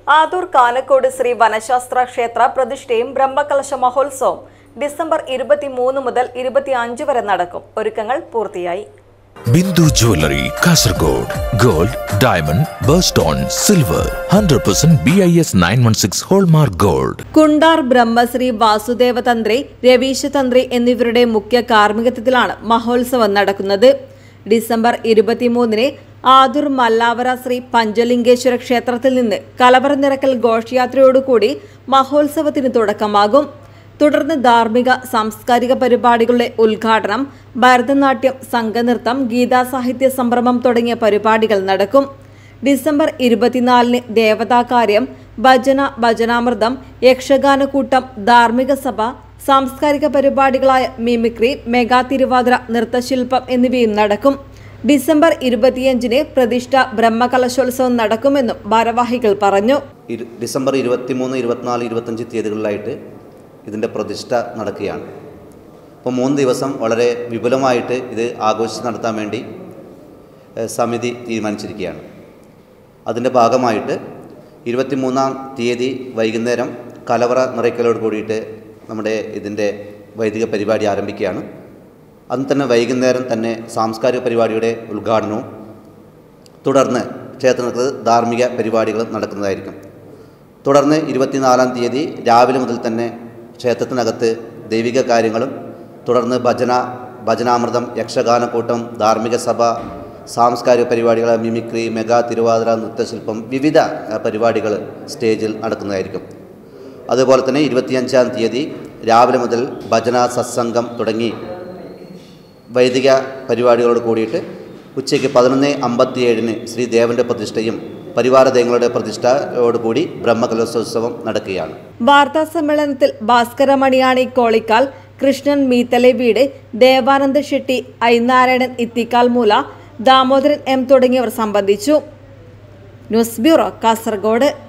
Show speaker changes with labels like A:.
A: ആദൂർ കാനക്കോട് ശ്രീ വനശാസ്ത്ര ക്ഷേത്ര പ്രതിഷ്ഠയും ബ്രഹ്മകലശ മഹോത്സവം ഡിസംബർ ഇരുപത്തിമൂന്ന് മുതൽ ഇരുപത്തിയഞ്ച് വരെ നടക്കും ഒരുക്കങ്ങൾ പൂർത്തിയായി
B: Bindu jewellery Kasargod gold diamond birthstone silver hundred percent B I S nine one six hallmark gold
A: Kundar Brahmashri Vasudeva Thantri Ravisha തന്ത്രി എന്നിവരുടെ മുഖ്യ കാർമ്മികത്വത്തിലാണ് മഹോത്സവം നടക്കുന്നത് ഡിസംബർ ഇരുപത്തിമൂന്നിന് ആദൂർ മല്ലാവര ശ്രീ പഞ്ചലിംഗേശ്വര ക്ഷേത്രത്തിൽ നിന്ന് കലവറ നിറക്കൽ ഘോഷയാത്രയോടുകൂടി മഹോത്സവത്തിന് തുടക്കമാകും തുടർന്ന് ധാർമ്മിക സാംസ്കാരിക പരിപാടികളുടെ ഉദ്ഘാടനം ഭരതനാട്യം സംഘനൃത്തം ഗീതാ സാഹിത്യ സംരംഭം തുടങ്ങിയ പരിപാടികൾ നടക്കും ഡിസംബർ ഇരുപത്തിനാലിന് ദേവതാകാര്യം ഭജന ഭജനാമൃതം യക്ഷഗാനക്കൂട്ടം ധാർമ്മിക സഭ സാംസ്കാരിക പരിപാടികളായ മിമിക്രി മെഗാ തിരുവാതിര നൃത്തശില്പം എന്നിവയും നടക്കും ഡിസംബർ ഇരുപത്തിയഞ്ചിന് പ്രതിഷ്ഠ ബ്രഹ്മകലശോത്സവം നടക്കുമെന്നും ഭാരവാഹികൾ പറഞ്ഞു
C: ഇരു- ഡിസംബർ ഇരുപത്തിമൂന്ന് ഇരുപത്തിനാല് ഇരുപത്തഞ്ച് തീയതികളിലായിട്ട് ഇതിൻ്റെ പ്രതിഷ്ഠ നടക്കുകയാണ് അപ്പോൾ മൂന്ന് ദിവസം വളരെ വിപുലമായിട്ട് ഇത് ആഘോഷിച്ച് നടത്താൻ വേണ്ടി ഏഹ്, സമിതി തീരുമാനിച്ചിരിക്കുകയാണ് അതിൻ്റെ ഭാഗമായിട്ട് ഇരുപത്തിമൂന്നാം തീയതി വൈകുന്നേരം കലവറ നിറയ്ക്കലോട് കൂടിയിട്ട് നമ്മുടെ ഇതിൻ്റെ വൈദിക പരിപാടി ആരംഭിക്കുകയാണ് അന്ന് തന്നെ വൈകുന്നേരം തന്നെ സാംസ്കാരിക പരിപാടിയുടെ ഉദ്ഘാടനവും തുടർന്ന് ക്ഷേത്രത്തിൽ ധാർമ്മിക പരിപാടികളും നടക്കുന്നതായിരിക്കും തുടർന്ന് ഇരുപത്തിനാലാം തീയതി രാവിലെ മുതൽ തന്നെ ക്ഷേത്രത്തിനകത്ത് ദൈവിക കാര്യങ്ങളും തുടർന്ന് ഭജന ഭജനാമൃതം യക്ഷഗാനക്കൂട്ടം ധാർമ്മിക സഭ സാംസ്കാരിക പരിപാടികൾ മിമിക്രി മെഗാ തിരുവാതിര നൃത്തശില്പം വിവിധ അഹ്, പരിപാടികൾ സ്റ്റേജിൽ നടക്കുന്നതായിരിക്കും അതുപോലെ തന്നെ ഇരുപത്തിയഞ്ചാം തീയതി രാവിലെ മുതൽ ഭജന സത്സംഗം തുടങ്ങി വൈദിക പരിപാടികളോട് കൂടിയിട്ട് ഉച്ചയ്ക്ക് പതിനൊന്ന് അമ്പത്തിയേഴിന് ശ്രീ ദേവൻ്റെ പ്രതിഷ്ഠയും പരിവാര ദൈവങ്ങളുടെ പ്രതിഷ്ഠയോടുകൂടി ബ്രഹ്മകലോത്സവം നടക്കുകയാണ്
A: വാർത്താ സമ്മേളനത്തിൽ ഭാസ്കരമണിയാണി കോളിക്കാൽ കൃഷ്ണൻ മീത്തലെ വീട് ദേവാനന്ദ ഷെട്ടി ഐനാരായണൻ ഇത്തിക്കാൽ മൂല ദാമോദരൻ എം തുടങ്ങിയവർ സംബന്ധിച്ചു ന്യൂസ് ബ്യൂറോ കാസർഗോഡ്